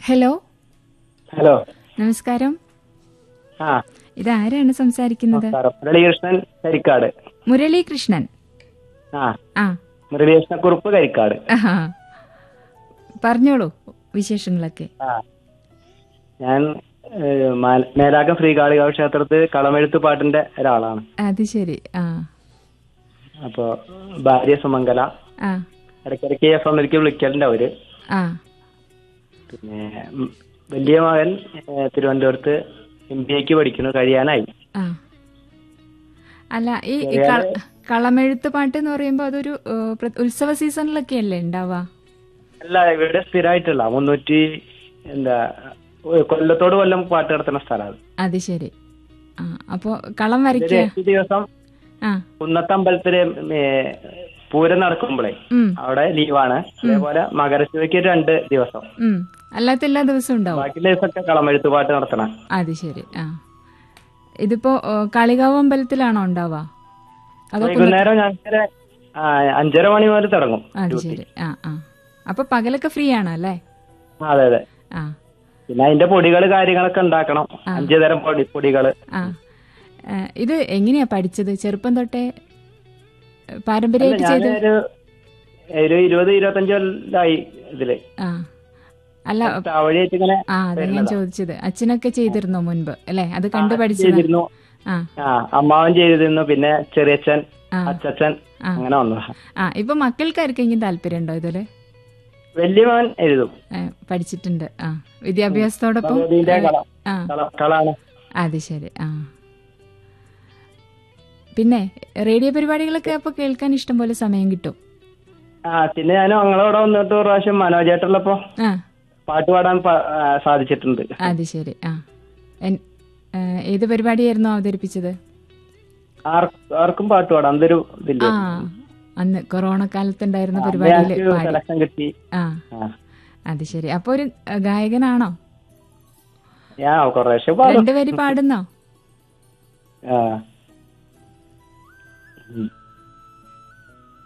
Hello hello നമസ്കാരം ആ ഇതാരാണ് സംസാരിക്കുന്നത് നമസ്കാരം മുരളീകൃഷ്ണൻ കരിക്കാട് മുരളി കൃഷ്ണൻ ആ ആ മുരളീകൃഷ്ണക്കുറുപ്പ് കരിക്കാട് ആഹാ. പറഞ്ഞോളൂ വിശേഷങ്ങളൊക്കെ ആ ഞാൻ ഏഹ്, മാ- മേലാക്കം ശ്രീകാളികാവ് ക്ഷേത്രത്തിൽ കളമെഴുത്ത് പാട്ടിന്റെ ഒരാളാണ് അത് ശരി ആ അപ്പോ ഭാര്യ സുമംഗല ആ ഇടയ്ക്കിടയ്ക്ക് എഫ് എമ്മിലേക്ക് വിളിക്കലുണ്ട് അവര് ആ പിന്നെ ഉം, വലിയ മകൻ ഏഹ്, തിരുവനന്തപുരത്ത് എം ബി എക്ക് പഠിക്കുന്നു കഴിയാനായി ആ അല്ല ഈ ഈ കള- കളമെഴുത്ത് പാട്ട് എന്ന് പറയുമ്പോൾ അതൊരു ഏ, പ്ര- ഉത്സവ സീസണിലൊക്കെ അല്ലേ ഉണ്ടാവുക അല്ല ഇവിടെ സ്ഥിരമായിട്ടുള്ള മുന്നൂറ്റി എന്താ ഏഹ്, കൊല്ലത്തോട് കൊല്ലം പാട്ട് നടത്തുന്ന സ്ഥലമാണ് അത് ശരി ആ അപ്പോ കളം ഒരു വരയ്ക്കുക എട്ട് ദിവസം ആ കുന്നത്ത് അമ്പലത്തില് ഏഹ്, പൂരം നടക്കുമ്പോഴേ ഉം അവിടെ ലീവാണ് അതേപോലെ മകരശിവയ്ക്ക് രണ്ട് ദിവസം ഉം അല്ലാത്ത എല്ലാ ദിവസവും ഉണ്ടാവും ബാക്കി ദിവസമൊക്കെ കളമെഴുത്ത് പാട്ട് നടത്തണം അത് ശരി ആ ഇതിപ്പോ ഏ, കാളികാവ് അമ്പലത്തിലാണോ ഉണ്ടാവുക അതോ വൈകുന്നേരം ഞങ്ങൾക്ക് അഞ്ചര മണി മുതൽ തുടങ്ങും അത് ശരി ആ ആ അപ്പൊ പകലൊക്കെ ഫ്രീ ആണ് അല്ലേ ആ, അതെ അതെ ആ പിന്നെ അതിന്റെ പൊടികൾ കാര്യങ്ങളൊക്കെ ഉണ്ടാക്കണം അഞ്ചു തരം പൊടി പൊടികള് ആ ഏ, ഇത് എങ്ങനെയാ പഠിച്ചത് ചെറുപ്പം തൊട്ടേ ഏ, പാരമ്പര്യമായിട്ട് ചെയ്ത് ഞാനൊരു ഒരു ഇരുപത് ഇരുപത്തഞ്ച് കൊല്ലായി ഇതില് ആ അല്ല വഴിയായിട്ട് ഇങ്ങനെ ആ അതാ ഞാൻ ചോദിച്ചത് അച്ഛനൊക്കെ ചെയ്തിരുന്നോ മുൻപ് അല്ലേ അത് കണ്ടു പഠിച്ചത് ചെയ്തിരുന്നു ആ ആ അമ്മാവൻ ചെയ്തിരുന്നു പിന്നെ ചെറിയച്ഛൻ ആ. അച്ചച്ചൻ ആ. അങ്ങനെ വന്നു ആ ഇപ്പൊ മക്കൾക്ക് ആർക്കെങ്കിലും താല്പര്യം ഉണ്ടോ ഇതില് വലിയ മകൻ എഴുതും ഏ, പഠിച്ചിട്ടുണ്ട് ആ വിദ്യാഭ്യാസത്തോടൊപ്പം ഭഗവതിന്റെ കള ആ കള- കളാണ് അത് ശരി ആ പിന്നെ റേഡിയോ പരിപാടികളൊക്കെ അപ്പൊ കേൾക്കാൻ ഇഷ്ടം പോലെ സമയം കിട്ടും ആ പിന്നെ ഞാൻ ഞങ്ങളവിടെ വന്നിട്ട് ഒരു പ്രാവശ്യം മനോജേട്ടുള്ളപ്പോ ആ പാട്ട് പാടാൻ പ- ആ, സാധിച്ചിട്ടുണ്ട് അത് ശരി ആ എൻ- ഏ, ഏത് പരിപാടിയായിരുന്നു അവതരിപ്പിച്ചത് ആർ- ആർക്കും പാട്ട് പാടാം അതൊരു ഇതില്ല ആ അന്ന് കൊറോണ കാലത്തുണ്ടായിരുന്ന പരിപാടിയിൽ പാടി സെലക്ഷൻ കിട്ടി ആ ആ. അത് ശരി അപ്പൊ ഒരു ഏ, ഗായകനാണോ ഞാൻ കുറേശ്ശെ പാടും രണ്ടുപേര് പാടുന്നോ ആ ഉം.